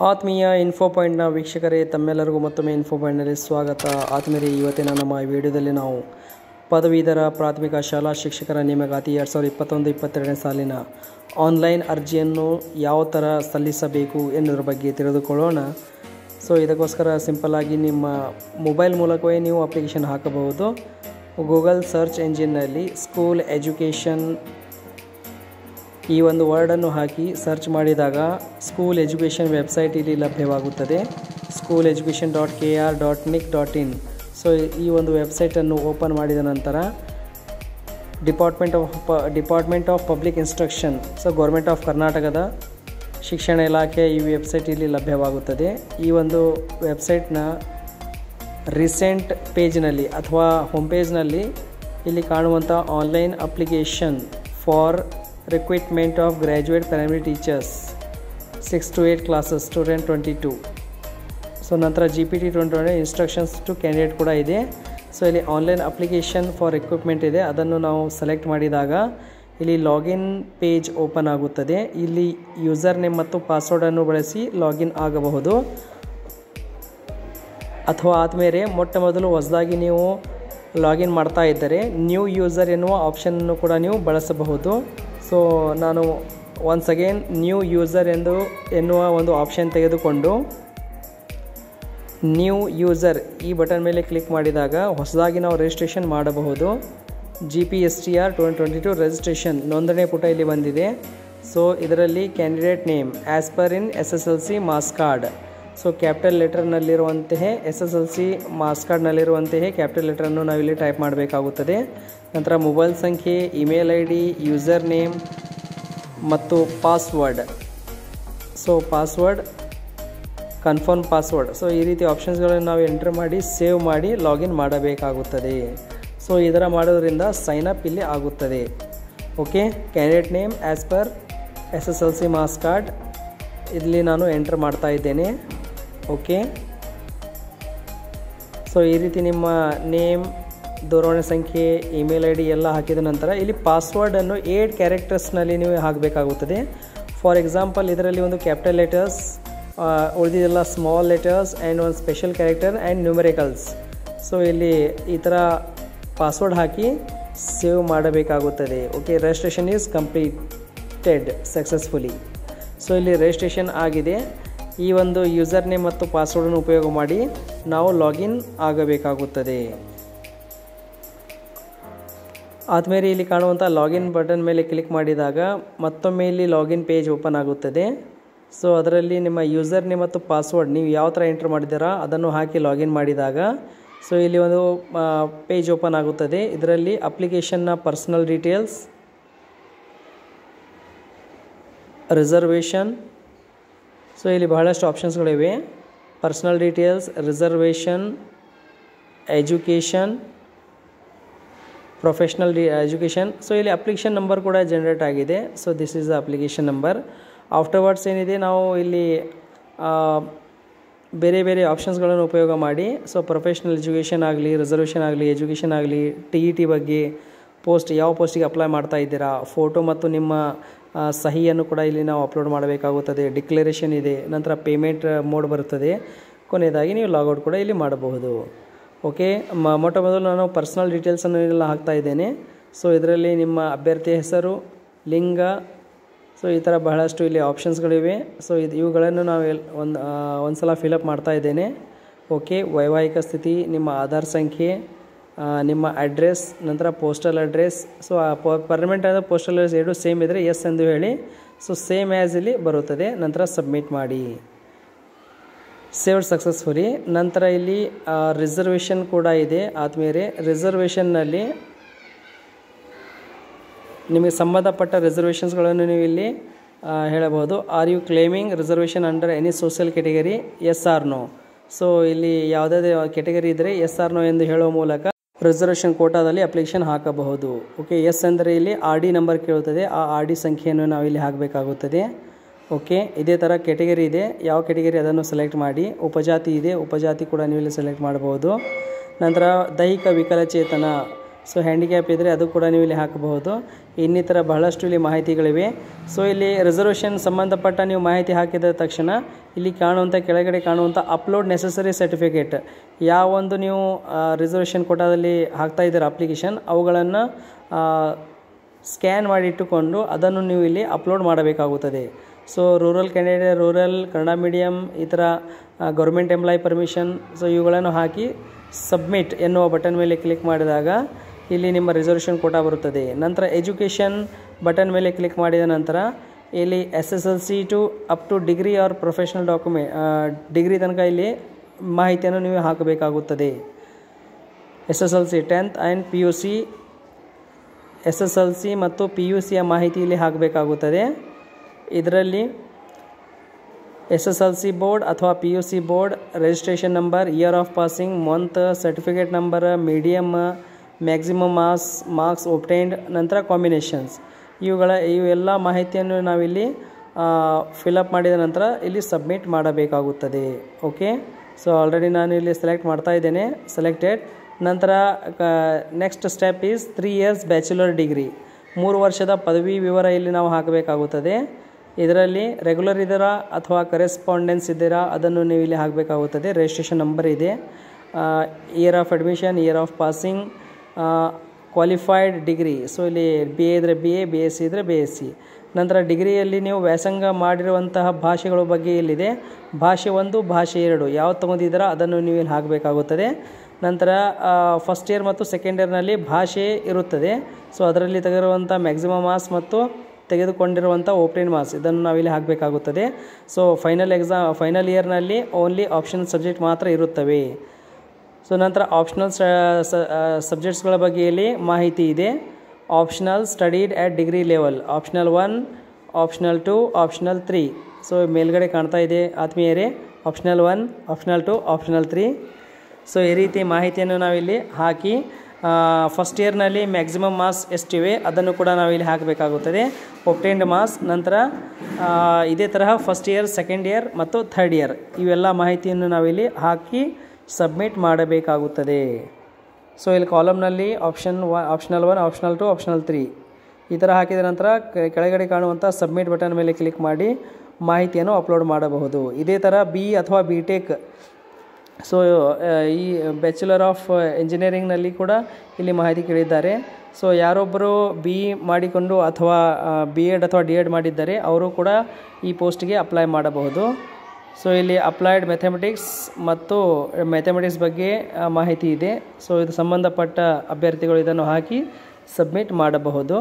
ಆತ್ಮೀಯ ಇನ್ಫೋ ಪಾಯಿಂಟ್ನ ವೀಕ್ಷಕರೇ ತಮ್ಮೆಲ್ಲರಿಗೂ ಮತ್ತೊಮ್ಮೆ ಇನ್ಫೋ ಪಾಯಿಂಟ್ನಲ್ಲಿ ಸ್ವಾಗತ ಆತ್ಮೀಯರೇ ಇವತ್ತಿನ ನಮ್ಮ ವಿಡಿಯೋದಲ್ಲಿ ನಾವು ಪದವೀಧರ ಪ್ರಾಥಮಿಕ ಶಾಲಾ ಶಿಕ್ಷಕರ ನೇಮಕಾತಿ ಎರಡು ಸಾವಿರದ ಇಪ್ಪತ್ತೊಂದು ಇಪ್ಪತ್ತೆರಡನೇ ಸಾಲಿನ ಆನ್ಲೈನ್ ಅರ್ಜಿಯನ್ನು ಯಾವ ಥರ ಸಲ್ಲಿಸಬೇಕು ಎನ್ನುವುದರ ಬಗ್ಗೆ ತಿಳಿದುಕೊಳ್ಳೋಣ ಸೊ ಇದಕ್ಕೋಸ್ಕರ ಸಿಂಪಲ್ಲಾಗಿ ನಿಮ್ಮ ಮೊಬೈಲ್ ಮೂಲಕವೇ ನೀವು ಅಪ್ಲಿಕೇಶನ್ ಹಾಕಬಹುದು ಗೂಗಲ್ ಸರ್ಚ್ ಎಂಜಿನ್ನಲ್ಲಿ ಸ್ಕೂಲ್ ಎಜುಕೇಷನ್ ಈ ಒಂದು ವರ್ಡನ್ನು ಹಾಕಿ ಸರ್ಚ್ ಮಾಡಿದಾಗ ಸ್ಕೂಲ್ ಎಜುಕೇಷನ್ ವೆಬ್ಸೈಟ್ ಇಲ್ಲಿ ಲಭ್ಯವಾಗುತ್ತದೆ school education dot K R dot nic dot in so ಈ ಒಂದು ವೆಬ್ಸೈಟನ್ನು ಓಪನ್ ಮಾಡಿದ ನಂತರ ಡಿಪಾರ್ಟ್ಮೆಂಟ್ ಆಫ್ ಪ department of public instruction so government of ಕರ್ನಾಟಕದ ಶಿಕ್ಷಣ ಇಲಾಖೆ ಈ ವೆಬ್ಸೈಟ್ ಇಲ್ಲಿ ಲಭ್ಯವಾಗುತ್ತದೆ ಈ ಒಂದು ವೆಬ್ಸೈಟ್ನ ರೀಸೆಂಟ್ ಪೇಜ್ನಲ್ಲಿ ಅಥವಾ ಹೋಮ್ ಪೇಜ್ನಲ್ಲಿ ಇಲ್ಲಿ ಕಾಣುವಂಥ online application for recruitment of graduate primary teachers six to eight classes student twenty two so ನಂತರ G P T twenty one instructions to candidate ಕೂಡ ಇದೆ ಸೊ ಇಲ್ಲಿ ಆನ್ಲೈನ್ ಅಪ್ಲಿಕೇಶನ್ ಫಾರ್ ಎಕ್ವಿಪ್ಮೆಂಟ್ ಇದೆ ಅದನ್ನು ನಾವು ಸೆಲೆಕ್ಟ್ ಮಾಡಿದಾಗ ಇಲ್ಲಿ ಲಾಗಿನ್ ಪೇಜ್ ಓಪನ್ ಆಗುತ್ತದೆ ಇಲ್ಲಿ ಯೂಸರ್ ನೇಮ್ ಮತ್ತು ಪಾಸ್ವರ್ಡನ್ನು ಬಳಸಿ ಲಾಗಿನ್ ಆಗಬಹುದು ಅಥವಾ ಆದಮೇಲೆ ಮೊಟ್ಟ ಮೊದಲು ಹೊಸದಾಗಿ ನೀವು ಲಾಗಿನ್ ಮಾಡ್ತಾ ಇದ್ದರೆ ನ್ಯೂ ಯೂಸರ್ ಎನ್ನುವ ಆಪ್ಷನನ್ನು ಕೂಡ ನೀವು ಬಳಸಬಹುದು ಸೊ ನಾನು ಒನ್ಸ್ ಅಗೇನ್ ನ್ಯೂ ಯೂಸರ್ ಎಂದು ಎನ್ನುವ ಒಂದು ಆಪ್ಷನ್ ತೆಗೆದುಕೊಂಡು ನ್ಯೂ ಯೂಸರ್ ಈ ಬಟನ್ ಮೇಲೆ ಕ್ಲಿಕ್ ಮಾಡಿದಾಗ ಹೊಸದಾಗಿ ನಾವು ರಿಜಿಸ್ಟ್ರೇಷನ್ ಮಾಡಬಹುದು G P S T R twenty twenty two registration ನೋಂದಣಿ ಪುಟ ಇಲ್ಲಿ ಬಂದಿದೆ ಸೊ ಇದರಲ್ಲಿ candidate name as per in S S L C marks card so capital ಲೆಟರ್ನಲ್ಲಿರುವಂತಹ S S L C marks ಕಾರ್ಡ್ನಲ್ಲಿರುವಂತಹ ಕ್ಯಾಪಿಟಲ್ ಲೆಟರನ್ನು ನಾವಿಲ್ಲಿ ಟೈಪ್ ಮಾಡಬೇಕಾಗುತ್ತದೆ ನಂತರ ಮೊಬೈಲ್ ಸಂಖ್ಯೆ email I D user name ಮತ್ತು password so password confirm password so ಈ ರೀತಿ ಆಪ್ಷನ್ಸ್ಗಳನ್ನು ನಾವು ಎಂಟ್ರ್ ಮಾಡಿ ಸೇವ್ ಮಾಡಿ ಲಾಗಿನ್ ಮಾಡಬೇಕಾಗುತ್ತದೆ ಸೊ ಇದರ ಮಾಡೋದ್ರಿಂದ ಸೈನ್ ಅಪ್ ಇಲ್ಲಿ ಆಗುತ್ತದೆ okay candidate name as per S S L C marks card ಇಲ್ಲಿ ನಾನು ಎಂಟ್ರ್ ಮಾಡ್ತಾ ಇದ್ದೇನೆ ಓಕೆ ಸೊ ಈ ರೀತಿ ನಿಮ್ಮ ನೇಮ್ ದೂರವಾಣಿ ಸಂಖ್ಯೆ ಇಮೇಲ್ ಐ ಡಿ ಎಲ್ಲ ಹಾಕಿದ ನಂತರ ಇಲ್ಲಿ ಪಾಸ್ವರ್ಡನ್ನು ಏಟ್ ಕ್ಯಾರೆಕ್ಟರ್ಸ್ನಲ್ಲಿ ನೀವು ಹಾಕಬೇಕಾಗುತ್ತದೆ ಫಾರ್ ಎಕ್ಸಾಂಪಲ್ ಇದರಲ್ಲಿ ಒಂದು ಕ್ಯಾಪಿಟಲ್ ಲೆಟರ್ಸ್ ಉಳಿದಿದೆಲ್ಲ ಸ್ಮಾಲ್ ಲೆಟರ್ಸ್ ಆ್ಯಂಡ್ ಒಂದು special character and numericals so ಇಲ್ಲಿ ಈ ಥರ ಪಾಸ್ವರ್ಡ್ ಹಾಕಿ ಸೇವ್ ಮಾಡಬೇಕಾಗುತ್ತದೆ okay registration is completed successfully so ಇಲ್ಲಿ ರಿಜಿಸ್ಟ್ರೇಷನ್ ಆಗಿದೆ ಈ ಒಂದು ಯೂಸರ್ ನೇಮ್ ಮತ್ತು ಪಾಸ್ವರ್ಡನ್ನು ಉಪಯೋಗ ಮಾಡಿ ನಾವು ಲಾಗಿನ್ ಆಗಬೇಕಾಗುತ್ತದೆ ಆದಮೇಲೆ ಇಲ್ಲಿ ಕಾಣುವಂಥ ಲಾಗಿನ್ ಬಟನ್ ಮೇಲೆ ಕ್ಲಿಕ್ ಮಾಡಿದಾಗ ಮತ್ತೊಮ್ಮೆ ಇಲ್ಲಿ ಲಾಗಿನ್ ಪೇಜ್ ಓಪನ್ ಆಗುತ್ತದೆ ಸೊ ಅದರಲ್ಲಿ ನಿಮ್ಮ ಯೂಸರ್ ನೇಮ್ ಮತ್ತು ಪಾಸ್ವರ್ಡ್ ನೀವು ಯಾವ ಥರ ಎಂಟ್ರ್ ಮಾಡಿದ್ದೀರಾ ಅದನ್ನು ಹಾಕಿ ಲಾಗಿನ್ ಮಾಡಿದಾಗ ಸೊ ಇಲ್ಲಿ ಒಂದು ಪೇಜ್ ಓಪನ್ ಆಗುತ್ತದೆ ಇದರಲ್ಲಿ ಅಪ್ಲಿಕೇಶನ್ನ ಪರ್ಸನಲ್ ಡೀಟೇಲ್ಸ್ ರಿಸರ್ವೇಷನ್ ಸೊ ಇಲ್ಲಿ ಬಹಳಷ್ಟು ಆಪ್ಷನ್ಸ್ಗಳಿವೆ personal details reservation education professional D education so ಇಲ್ಲಿ ಅಪ್ಲಿಕೇಶನ್ ನಂಬರ್ ಕೂಡ ಜನ್ರೇಟ್ ಆಗಿದೆ so this is the application number afterwards ಏನಿದೆ ನಾವು ಇಲ್ಲಿ ಬೇರೆ ಬೇರೆ ಆಪ್ಷನ್ಸ್ಗಳನ್ನು ಉಪಯೋಗ ಮಾಡಿ ಸೊ ಪ್ರೊಫೆಷ್ನಲ್ ಎಜುಕೇಷನ್ ಆಗಲಿ ರಿಸರ್ವೇಷನ್ ಆಗಲಿ ಎಜುಕೇಷನ್ ಆಗಲಿ ಟಿ ಇ ಟಿ ಬಗ್ಗೆ ಪೋಸ್ಟ್ ಯಾವ ಪೋಸ್ಟಿಗೆ ಅಪ್ಲೈ ಮಾಡ್ತಾ ಇದ್ದೀರಾ ಫೋಟೋ ಮತ್ತು ನಿಮ್ಮ ಸಹಿಯನ್ನು ಕೂಡ ಇಲ್ಲಿ ನಾವು ಅಪ್ಲೋಡ್ ಮಾಡಬೇಕಾಗುತ್ತದೆ ಡಿಕ್ಲರೇಷನ್ ಇದೆ ನಂತರ ಪೇಮೆಂಟ್ ಮೋಡ್ ಬರುತ್ತದೆ ಕೊನೆಯದಾಗಿ ನೀವು ಲಾಗೌಟ್ ಕೂಡ ಇಲ್ಲಿ ಮಾಡಬಹುದು ಓಕೆ ಮೊಟ್ಟ ಮೊದಲು ನಾನು ಪರ್ಸ್ನಲ್ ಡೀಟೇಲ್ಸನ್ನು ಎಲ್ಲ ಹಾಕ್ತಾ ಇದ್ದೇನೆ ಸೊ ಇದರಲ್ಲಿ ನಿಮ್ಮ ಅಭ್ಯರ್ಥಿಯ ಹೆಸರು ಲಿಂಗ ಸೊ ಈ ಥರ ಬಹಳಷ್ಟು ಇಲ್ಲಿ ಆಪ್ಷನ್ಸ್ಗಳಿವೆ ಸೊ ಇದು ಇವುಗಳನ್ನು ನಾವು ಎಲ್ ಒಂದು ಒಂದು ಸಲ ಫಿಲಪ್ ಮಾಡ್ತಾ ಇದ್ದೇನೆ ಓಕೆ ವೈವಾಹಿಕ ಸ್ಥಿತಿ ನಿಮ್ಮ ಆಧಾರ್ ಸಂಖ್ಯೆ ನಿಮ್ಮ ಅಡ್ರೆಸ್ ನಂತರ ಪೋಸ್ಟಲ್ ಅಡ್ರೆಸ್ ಸೊ ಆ ಪರ್ಮನೆಂಟ್ ಆದ ಪೋಸ್ಟಲ್ ಅಡ್ರೆಸ್ ಎರಡು ಸೇಮ್ ಇದ್ದರೆ ಎಸ್ ಎಂದು ಹೇಳಿ ಸೊ ಸೇಮ್ ಆ್ಯಸ್ ಇಲ್ಲಿ ಬರುತ್ತದೆ ನಂತರ ಸಬ್ಮಿಟ್ ಮಾಡಿ ಸೇವ್ಡ್ ಸಕ್ಸಸ್ಫುಲಿ ನಂತರ ಇಲ್ಲಿ ರಿಸರ್ವೇಷನ್ ಕೂಡ ಇದೆ ಆದಮೇಲೆ ರಿಸರ್ವೇಷನ್ನಲ್ಲಿ ನಿಮಗೆ ಸಂಬಂಧಪಟ್ಟ ರಿಸರ್ವೇಷನ್ಸ್ಗಳನ್ನು ನೀವು ಇಲ್ಲಿ ಹೇಳಬಹುದು are you claiming reservation under any social category yes or no so ಇಲ್ಲಿ ಯಾವುದೇ ಕೆಟಗರಿ ಇದ್ದರೆ ಎಸ್ ಆರ್ ನೋ ಎಂದು ಹೇಳುವ ಮೂಲಕ ರಿಸರ್ವೇಷನ್ ಕೋಟಾದಲ್ಲಿ ಅಪ್ಲಿಕೇಶನ್ ಹಾಕಬಹುದು ಓಕೆ ಎಸ್ ಅಂದರೆ ಇಲ್ಲಿ ಆರ್ ಡಿ ನಂಬರ್ ಕೇಳುತ್ತದೆ ಆ ಆರ್ ಡಿ ಸಂಖ್ಯೆಯನ್ನು ನಾವು ಇಲ್ಲಿ ಹಾಕಬೇಕಾಗುತ್ತದೆ ಓಕೆ ಇದೇ ಥರ ಕೆಟಗರಿ ಇದೆ ಯಾವ ಕೆಟಗರಿ ಅದನ್ನು ಸೆಲೆಕ್ಟ್ ಮಾಡಿ ಉಪಜಾತಿ ಇದೆ ಉಪಜಾತಿ ಕೂಡ ನೀವು ಇಲ್ಲಿ ಸೆಲೆಕ್ಟ್ ಮಾಡಬಹುದು ನಂತರ ದೈಹಿಕ ವಿಕಲಚೇತನ ಸೊ ಹ್ಯಾಂಡಿಕ್ಯಾಪ್ ಇದ್ದರೆ ಅದು ಕೂಡ ನೀವು ಇಲ್ಲಿ ಹಾಕಬಹುದು ಇನ್ನಿತರ ಬಹಳಷ್ಟು ಇಲ್ಲಿ ಮಾಹಿತಿಗಳಿವೆ ಸೊ ಇಲ್ಲಿ ರಿಸರ್ವೇಷನ್ ಸಂಬಂಧಪಟ್ಟ ನೀವು ಮಾಹಿತಿ ಹಾಕಿದ ತಕ್ಷಣ ಇಲ್ಲಿ ಕಾಣುವಂಥ ಕೆಳಗಡೆ ಕಾಣುವಂಥ ಅಪ್ಲೋಡ್ ನೆಸಸರಿ ಸರ್ಟಿಫಿಕೇಟ್ ಯಾವ ಒಂದು ನೀವು ರಿಸರ್ವೇಷನ್ ಕೋಟಾದಲ್ಲಿ ಹಾಕ್ತಾ ಇದ್ದೀರ ಅಪ್ಲಿಕೇಶನ್ ಅವುಗಳನ್ನು ಸ್ಕ್ಯಾನ್ ಮಾಡಿ ಇಟ್ಟುಕೊಂಡು ಅದನ್ನು ನೀವು ಇಲ್ಲಿ ಅಪ್ಲೋಡ್ ಮಾಡಬೇಕಾಗುತ್ತದೆ so rural candidate rural Kannada medium ಈ ಥರ ಗೌರ್ಮೆಂಟ್ ಎಂಪ್ಲಾಯ್ ಪರ್ಮಿಷನ್ ಸೊ ಇವುಗಳನ್ನು ಹಾಕಿ ಸಬ್ಮಿಟ್ ಎನ್ನುವ ಬಟನ್ ಮೇಲೆ ಕ್ಲಿಕ್ ಮಾಡಿದಾಗ ಇಲ್ಲಿ ನಿಮ್ಮ ರಿಸರ್ವೇಷನ್ ಕೋಟಾ ಬರುತ್ತದೆ ನಂತರ ಎಜುಕೇಷನ್ ಬಟನ್ ಮೇಲೆ ಕ್ಲಿಕ್ ಮಾಡಿದ ನಂತರ ಇಲ್ಲಿ S S L C to up to degree or professional document degree ತನಕ ಇಲ್ಲಿ ಮಾಹಿತಿಯನ್ನು ನೀವು ಹಾಕಬೇಕಾಗುತ್ತದೆ S S L C tenth and P U C S S L C ಮತ್ತು ಪಿ ಯು ಸಿಯ ಮಾಹಿತಿ ಇಲ್ಲಿ ಹಾಕಬೇಕಾಗುತ್ತದೆ ಇದರಲ್ಲಿ S S L C board ಅಥವಾ P U C board registration number year of passing month certificate number medium maximum marks marks obtained ನಂತರ combinations ಇವುಗಳ ಇವೆಲ್ಲ ಮಾಹಿತಿಯನ್ನು ನಾವಿಲ್ಲಿ ಫಿಲಪ್ ಮಾಡಿದ ನಂತರ ಇಲ್ಲಿ ಸಬ್ಮಿಟ್ ಮಾಡಬೇಕಾಗುತ್ತದೆ ಓಕೆ ಸೊ ಆಲ್ರೆಡಿ ನಾನು ಇಲ್ಲಿ ಸೆಲೆಕ್ಟ್ ಮಾಡ್ತಾ ಇದ್ದೇನೆ ಸೆಲೆಕ್ಟೆಡ್ ನಂತರ next step is three years bachelor degree ಮೂರು ವರ್ಷದ ಪದವಿ ವಿವರ ಇಲ್ಲಿ ನಾವು ಹಾಕಬೇಕಾಗುತ್ತದೆ ಇದರಲ್ಲಿ ರೆಗ್ಯುಲರ್ ಇದ್ದೀರಾ ಅಥವಾ ಕರೆಸ್ಪಾಂಡೆನ್ಸ್ ಇದ್ದೀರಾ ಅದನ್ನು ನೀವು ಇಲ್ಲಿ ಹಾಕಬೇಕಾಗುತ್ತದೆ ರಿಜಿಸ್ಟ್ರೇಷನ್ ನಂಬರ್ ಇದೆ year of admission year of passing qualified degree so ಇಲ್ಲಿ ಬಿ ಎ ಇದ್ದರೆ B A B S C ಇದ್ದರೆ ಬಿ ಎಸ್ ಸಿ ನಂತರ ಡಿಗ್ರಿಯಲ್ಲಿ ನೀವು ವ್ಯಾಸಂಗ ಮಾಡಿರುವಂತಹ ಭಾಷೆಗಳ ಬಗ್ಗೆ ಇಲ್ಲಿದೆ ಭಾಷೆ ಒಂದು ಭಾಷೆ ಎರಡು ಯಾವ್ದು ತೊಗೊಂಡಿದ್ದೀರಾ ಅದನ್ನು ನೀವು ಇಲ್ಲಿ ಹಾಕಬೇಕಾಗುತ್ತದೆ ನಂತರ ಫಸ್ಟ್ ಇಯರ್ ಮತ್ತು ಸೆಕೆಂಡ್ ಇಯರ್ನಲ್ಲಿ ಭಾಷೆ ಇರುತ್ತದೆ ಸೊ ಅದರಲ್ಲಿ ತೆಗೆದಿರುವಂಥ ಮ್ಯಾಕ್ಸಿಮಮ್ ಮಾರ್ಕ್ಸ್ ಮತ್ತು ತೆಗೆದುಕೊಂಡಿರುವಂಥ ಓಪನ್ ಮಾರ್ಕ್ಸ್ ಇದನ್ನು ನಾವಿಲ್ಲಿ ಹಾಕಬೇಕಾಗುತ್ತದೆ ಸೊ ಫೈನಲ್ ಎಕ್ಸಾಮ್ ಫೈನಲ್ ಇಯರ್ನಲ್ಲಿ ಓನ್ಲಿ ಆಪ್ಷನ್ ಸಬ್ಜೆಕ್ಟ್ ಮಾತ್ರ ಇರುತ್ತವೆ ಸೊ ನಂತರ ಆಪ್ಷನಲ್ ಸಬ್ಜೆಕ್ಟ್ಸ್ಗಳ ಬಗ್ಗೆ ಇಲ್ಲಿ ಮಾಹಿತಿ ಇದೆ optional studied at degree level optional one optional two optional three so ಮೇಲ್ಗಡೆ ಕಾಣ್ತಾ ಇದೆ ಆತ್ಮೀಯರೇ optional one optional two optional three so ಈ ರೀತಿ ಮಾಹಿತಿಯನ್ನು ನಾವಿಲ್ಲಿ ಹಾಕಿ ಫಸ್ಟ್ ಇಯರ್ನಲ್ಲಿ ಮ್ಯಾಕ್ಸಿಮಮ್ ಮಾರ್ಕ್ಸ್ ಎಷ್ಟಿವೆ ಅದನ್ನು ಕೂಡ ನಾವಿಲ್ಲಿ ಹಾಕಬೇಕಾಗುತ್ತದೆ ಒಪ್ಟೈನ್ಡ್ ಮಾರ್ಕ್ಸ್ ನಂತರ ಇದೇ ತರಹ ಫಸ್ಟ್ ಇಯರ್ ಸೆಕೆಂಡ್ ಇಯರ್ ಮತ್ತು ಥರ್ಡ್ ಇಯರ್ ಇವೆಲ್ಲ ಮಾಹಿತಿಯನ್ನು ನಾವಿಲ್ಲಿ ಹಾಕಿ ಸಬ್ಮಿಟ್ ಮಾಡಬೇಕಾಗುತ್ತದೆ ಸೊ ಇಲ್ಲಿ ಕಾಲಮ್ನಲ್ಲಿ ಆಪ್ಷನ್ ವ optional one optional two optional three ಈ ಥರ ಹಾಕಿದ ನಂತರ ಕೆಳಗಡೆ ಕಾಣುವಂಥ ಸಬ್ಮಿಟ್ ಬಟನ್ ಮೇಲೆ ಕ್ಲಿಕ್ ಮಾಡಿ ಮಾಹಿತಿಯನ್ನು ಅಪ್ಲೋಡ್ ಮಾಡಬಹುದು ಇದೇ ಥರ ಬಿ ಅಥವಾ ಬಿ ಟೆಕ್ ಸೊ ಈ ಬ್ಯಾಚುಲರ್ ಆಫ್ ಇಂಜಿನಿಯರಿಂಗ್ನಲ್ಲಿ ಕೂಡ ಇಲ್ಲಿ ಮಾಹಿತಿ ಕೇಳಿದ್ದಾರೆ ಸೊ ಯಾರೊಬ್ಬರು ಬಿ ಇ ಮಾಡಿಕೊಂಡು ಅಥವಾ ಬಿ ಎಡ್ ಅಥವಾ ಡಿ ಎಡ್ ಮಾಡಿದ್ದಾರೆ ಅವರು ಕೂಡ ಈ ಪೋಸ್ಟ್ಗೆ ಅಪ್ಲೈ ಮಾಡಬಹುದು ಸೊ ಇಲ್ಲಿ ಅಪ್ಲೈಡ್ ಮ್ಯಾಥಮೆಟಿಕ್ಸ್ ಮತ್ತು ಮ್ಯಾಥಮೆಟಿಕ್ಸ್ ಬಗ್ಗೆ ಮಾಹಿತಿ ಇದೆ ಸೊ ಇದು ಸಂಬಂಧಪಟ್ಟ ಅಭ್ಯರ್ಥಿಗಳು ಇದನ್ನು ಹಾಕಿ ಸಬ್ಮಿಟ್ ಮಾಡಬಹುದು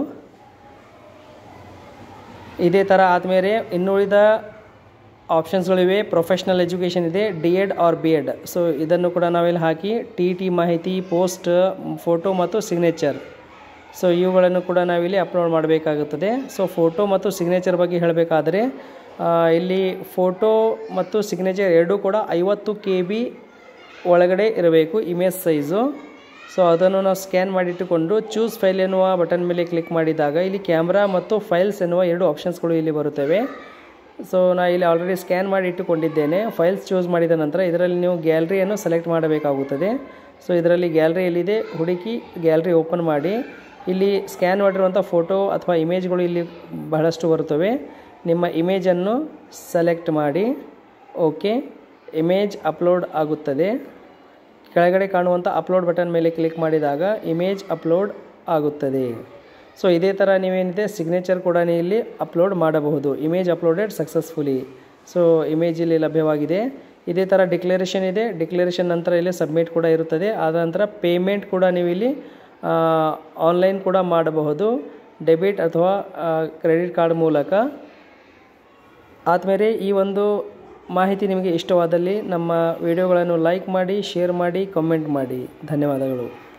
ಇದೇ ಥರ ಆದಮೇಲೆ ಇನ್ನುಳಿದ ಆಪ್ಷನ್ಸ್ಗಳಿವೆ ಪ್ರೊಫೆಷ್ನಲ್ ಎಜುಕೇಷನ್ ಇದೆ D Ed or B Ed so ಇದನ್ನು ಕೂಡ ನಾವಿಲ್ಲಿ ಹಾಕಿ ಟಿ ಟಿ ಮಾಹಿತಿ ಪೋಸ್ಟ್ ಫೋಟೋ ಮತ್ತು ಸಿಗ್ನೇಚರ್ ಸೊ ಇವುಗಳನ್ನು ಕೂಡ ನಾವಿಲ್ಲಿ ಅಪ್ಲೋಡ್ ಮಾಡಬೇಕಾಗುತ್ತದೆ ಸೊ ಫೋಟೋ ಮತ್ತು ಸಿಗ್ನೇಚರ್ ಬಗ್ಗೆ ಹೇಳಬೇಕಾದ್ರೆ ಇಲ್ಲಿ ಫೋಟೋ ಮತ್ತು ಸಿಗ್ನೇಚರ್ ಎರಡೂ ಕೂಡ ಐವತ್ತು ಕೆ ಬಿ ಒಳಗಡೆ ಇರಬೇಕು ಇಮೇಜ್ ಸೈಜು ಸೊ ಅದನ್ನು ನಾವು ಸ್ಕ್ಯಾನ್ ಮಾಡಿಟ್ಟುಕೊಂಡು ಚೂಸ್ ಫೈಲ್ ಎನ್ನುವ ಬಟನ್ ಮೇಲೆ ಕ್ಲಿಕ್ ಮಾಡಿದಾಗ ಇಲ್ಲಿ ಕ್ಯಾಮ್ರಾ ಮತ್ತು ಫೈಲ್ಸ್ ಎನ್ನುವ ಎರಡು ಆಪ್ಷನ್ಸ್ಗಳು ಇಲ್ಲಿ ಬರುತ್ತವೆ ಸೊ ನಾ ಇಲ್ಲಿ ಆಲ್ರೆಡಿ ಸ್ಕ್ಯಾನ್ ಮಾಡಿ ಇಟ್ಟುಕೊಂಡಿದ್ದೇನೆ ಫೈಲ್ಸ್ ಚೂಸ್ ಮಾಡಿದ ನಂತರ ಇದರಲ್ಲಿ ನೀವು ಗ್ಯಾಲರಿಯನ್ನು ಸೆಲೆಕ್ಟ್ ಮಾಡಬೇಕಾಗುತ್ತದೆ ಸೊ ಇದರಲ್ಲಿ ಗ್ಯಾಲರಿ ಎಲ್ಲಿದೆ ಹುಡುಕಿ ಗ್ಯಾಲರಿ ಓಪನ್ ಮಾಡಿ ಇಲ್ಲಿ ಸ್ಕ್ಯಾನ್ ಮಾಡಿರುವಂಥ ಫೋಟೋ ಅಥವಾ ಇಮೇಜ್ಗಳು ಇಲ್ಲಿ ಬಹಳಷ್ಟು ಬರುತ್ತವೆ ನಿಮ್ಮ ಇಮೇಜನ್ನು ಸೆಲೆಕ್ಟ್ ಮಾಡಿ ಓಕೆ ಇಮೇಜ್ ಅಪ್ಲೋಡ್ ಆಗುತ್ತದೆ ಕೆಳಗಡೆ ಕಾಣುವಂಥ ಅಪ್ಲೋಡ್ ಬಟನ್ ಮೇಲೆ ಕ್ಲಿಕ್ ಮಾಡಿದಾಗ ಇಮೇಜ್ ಅಪ್ಲೋಡ್ ಆಗುತ್ತದೆ ಸೊ ಇದೇ ಥರ ನೀವೇನಿದೆ ಸಿಗ್ನೇಚರ್ ಕೂಡ ಇಲ್ಲಿ ಅಪ್ಲೋಡ್ ಮಾಡಬಹುದು image uploaded successfully so image ಇಲ್ಲಿ ಲಭ್ಯವಾಗಿದೆ ಇದೇ ಥರ ಡಿಕ್ಲರೇಷನ್ ಇದೆ ಡಿಕ್ಲರೇಷನ್ ನಂತರ ಇಲ್ಲಿ ಸಬ್ಮಿಟ್ ಕೂಡ ಇರುತ್ತದೆ ಆದ ನಂತರ ಪೇಮೆಂಟ್ ಕೂಡ ನೀವು ಇಲ್ಲಿ ಆನ್ಲೈನ್ ಕೂಡ ಮಾಡಬಹುದು ಡೆಬಿಟ್ ಅಥವಾ ಕ್ರೆಡಿಟ್ ಕಾರ್ಡ್ ಮೂಲಕ ಆದಮೇಲೆ ಈ ಒಂದು ಮಾಹಿತಿ ನಿಮಗೆ ಇಷ್ಟವಾದಲ್ಲಿ ನಮ್ಮ ವಿಡಿಯೋಗಳನ್ನು ಲೈಕ್ ಮಾಡಿ ಶೇರ್ ಮಾಡಿ ಕಮೆಂಟ್ ಮಾಡಿ ಧನ್ಯವಾದಗಳು